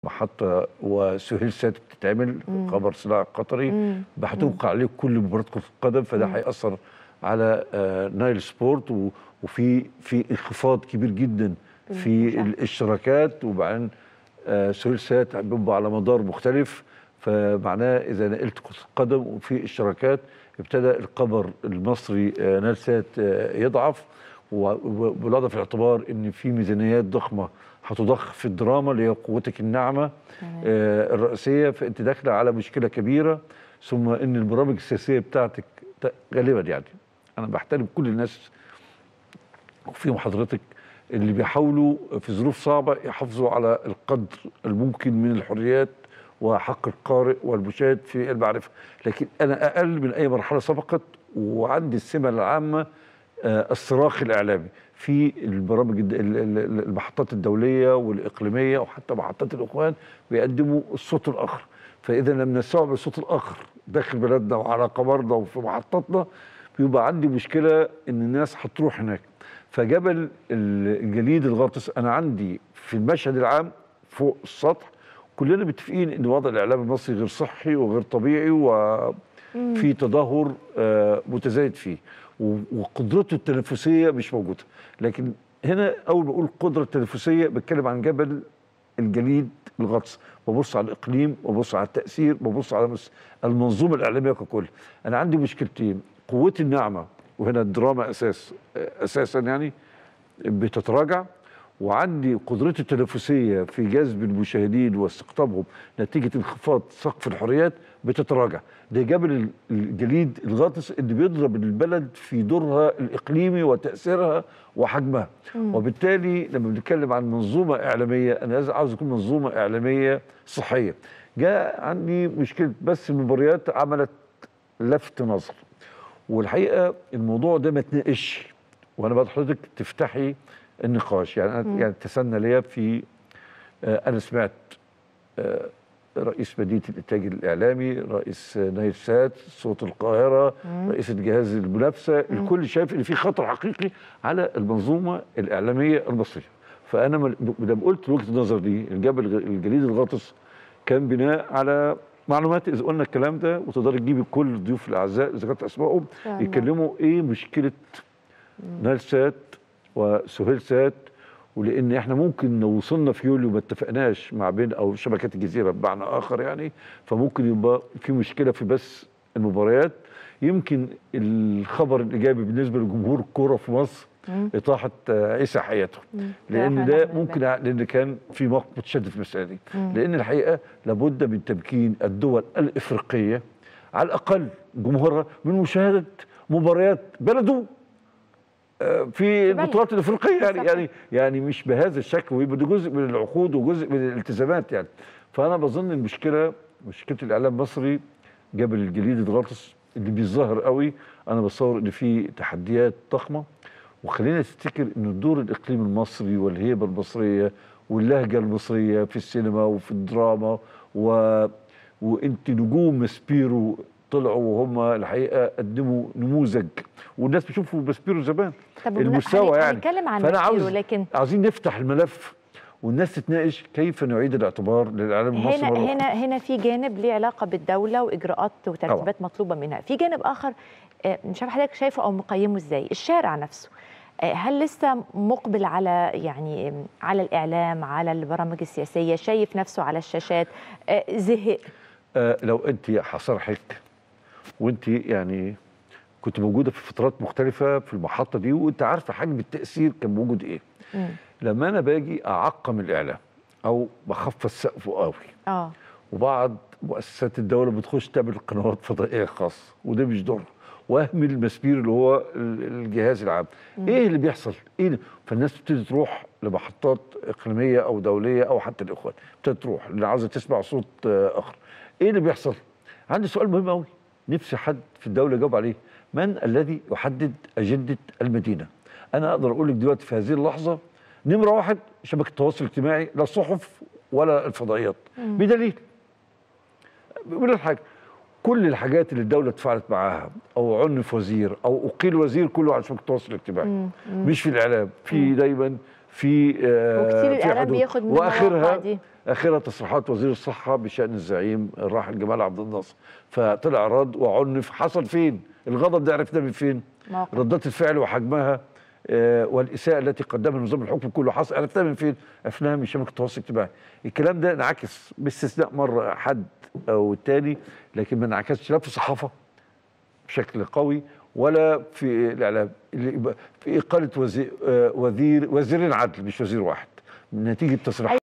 محطه وسهيل سات بتتعمل خبر صناعي قطري هتوقع عليه كل مباراه كره القدم فده هياثر على آه، نايل سبورت و- وفي في انخفاض كبير جدا في المشاهدة. الاشتراكات وبعدين آه، سهيل سات بيبقى على مدار مختلف فمعناه اذا نقلت كره القدم وفي اشتراكات ابتدى القمر المصري آه، نايل سات آه، يضعف و- و- بالاضافه في الاعتبار ان في ميزانيات ضخمه هتضخ في الدراما اللي هي قوتك الناعمه آه، الرئيسيه فانت داخله على مشكله كبيره ثم ان البرامج السياسيه بتاعتك ت- غالبا يعني انا بحترم كل الناس وفيهم حضرتك اللي بيحاولوا في ظروف صعبه يحافظوا على القدر الممكن من الحريات وحق القارئ والمشاهد في المعرفه، لكن انا اقل من اي مرحله سبقت وعندي السمه العامه آه، الصراخ الاعلامي في البرامج الد- ال- ال- المحطات الدوليه والاقليميه وحتى محطات الاخوان بيقدموا الصوت الاخر، فاذا لم نستوعب الصوت الاخر داخل بلدنا وعلى قمرنا وفي محطاتنا بيبقى عندي مشكله ان الناس هتروح هناك فجبل الجليد الغاطس انا عندي في المشهد العام فوق السطح كلنا متفقين ان وضع الاعلام المصري غير صحي وغير طبيعي وفي تدهور آه، متزايد فيه و- وقدرته التنافسيه مش موجوده لكن هنا اول ما اقول قدره تنافسيه بتكلم عن جبل الجليد الغطس ببص على الاقليم ببص على التاثير ببص على مس- المنظومه الاعلاميه ككل انا عندي مشكلتين قوتي الناعمه وهنا الدراما اساس اساسا يعني بتتراجع وعندي قدرتي التنافسيه في جذب المشاهدين واستقطابهم نتيجه انخفاض سقف الحريات بتتراجع ده جبل الجليد الغاطس اللي بيضرب البلد في دورها الاقليمي وتاثيرها وحجمها وبالتالي لما بنتكلم عن منظومه اعلاميه انا لازم عاوز يكون منظومه اعلاميه صحيه جاء عندي مشكله بس المباريات عملت لفت نظر والحقيقه الموضوع ده ما اتناقش وانا بعد حضرتك تفتحي النقاش يعني أنا يعني تسنى ليا في آه، انا سمعت آه، رئيس مدينه الانتاج الاعلامي رئيس آه، نايل سات صوت القاهره رئيس الجهاز المنافسه الكل شايف ان في خطر حقيقي على المنظومه الاعلاميه المصريه فانا مل- لما قلت وجهه النظر دي الجبل الغ- الجليد الغاطس كان بناء على معلومات اذا قلنا الكلام ده وتقدري تجيبي كل الضيوف الاعزاء اذا كانت اسمائهم شاء الله. يتكلموا ايه مشكله نايل سات وسهيل سات ولان احنا ممكن لو وصلنا في يوليو ما اتفقناش مع بين او شبكات الجزيره بمعنى اخر يعني فممكن يبقى في مشكله في بس المباريات يمكن الخبر الايجابي بالنسبه لجمهور الكوره في مصر اطاحه آه، عيسى حياته لان إحنا ده نعمل ممكن ع- لان كان في موقف متشدد في المساله دي لان الحقيقه لابد من تمكين الدول الافريقيه على الاقل جمهورها من مشاهده مباريات بلده آه، في بلد. البطولات الافريقيه يعني بالظبط. يعني يعني مش بهذا الشكل ويبقى ده جزء من العقود وجزء من الالتزامات يعني فانا بظن المشكله مشكله الاعلام المصري جبل الجليد الغاطس اللي بيظهر قوي انا بتصور ان في تحديات ضخمه وخلينا نفتكر ان الدور الاقليمي المصري والهيبه المصريه واللهجه المصريه في السينما وفي الدراما و... وانت نجوم ماسبيرو طلعوا وهم الحقيقه قدموا نموذج والناس بيشوفوا ماسبيرو زمان طب المستوى هن- يعني هنتكلم عن فانا ماسبيرو، عاوز لكن عاوزين نفتح الملف والناس تتناقش كيف نعيد الاعتبار للاعلام المصري هنا مرة أخرى. هنا هنا في جانب ليه علاقه بالدوله واجراءات وترتيبات مطلوبه منها في جانب اخر آه، مش عارف حضرتك شايفه او مقيمه ازاي الشارع نفسه آه، هل لسه مقبل على يعني آم، على الاعلام على البرامج السياسيه شايف نفسه على الشاشات آه، زهق آه لو انت هصرحك وانت يعني كنت موجوده في فترات مختلفه في المحطه دي وانت عارفه حجم التاثير كان موجود ايه مم. لما انا باجي اعقم الاعلام او بخفض سقفه قوي اه وبعض مؤسسات الدوله بتخش تعمل قنوات فضائيه خاصه وده مش دور واهمل المسبير اللي هو ال- الجهاز العام ايه اللي بيحصل ايه اللي- فالناس بتبتدي تروح لمحطات اقليميه او دوليه او حتى الاخوان بتبتدي تروح اللي عاوزه تسمع صوت آه، اخر ايه اللي بيحصل عندي سؤال مهم قوي نفسي حد في الدوله يجاوب عليه من الذي يحدد اجنده المدينه انا اقدر اقول لك دلوقتي في هذه اللحظه نمره واحد شبكه التواصل الاجتماعي لا الصحف ولا الفضائيات بدليل بيقول لك حاجه كل الحاجات اللي الدوله اتفاعلت معاها او عنف وزير او اقيل وزير كله على شبكه التواصل الاجتماعي مش في الاعلام في دايما في آه وكتير في الاعلام حدود. بياخد من المواقع واخرها دي اخرها تصريحات وزير الصحه بشان الزعيم الراحل جمال عبد الناصر فطلع رد وعنف حصل فين الغضب ده عرفنا من فين موقف. ردات الفعل وحجمها آه، والاساءه التي قدمها النظام الحكم كله حصل عرفتها من فين عرفناها من شبكه التواصل الاجتماعي الكلام ده انعكس باستثناء مره حد او التاني لكن ما انعكسش لا في الصحافه بشكل قوي ولا في الاعلام اللي يبقى في اقاله وزير وزير وزيرين عدل مش وزير واحد نتيجه تصريحات